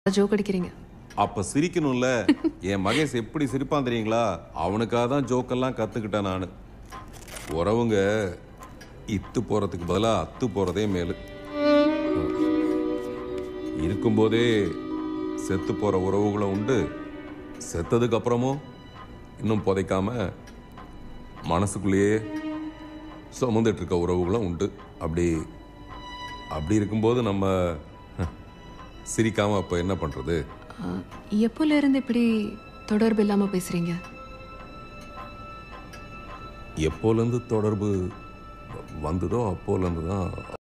joke அடிக்கிறீங்க அப்ப சிரிக்கணும்ல என் மகேஷ் எப்படி சிரிப்பான் தெரியுங்களா அவனுக்காக தான் ஜோக்கெல்லாம் கத்துக்கிட்டேன் நான் உறவுங்க இத்து போறதுக்கு பதிலா அத்து போறதே மேலு இருக்கும்போதே செத்து போற உறவுகளும் உண்டு செத்ததுக்கு அப்புறமும் இன்னும் புதைக்காம மனசுக்குள்ளேயே சுமந்துட்டு இருக்க உறவுகளும் உண்டு அப்படி அப்படி இருக்கும்போது நம்ம சிரிக்காம அப்ப என்ன பண்றது அஹ், எப்போல இருந்து இப்படி தொடர்பு இல்லாம பேசுறீங்க எப்போலேருந்து தொடர்பு வந்ததோ அப்போலேருந்து தான்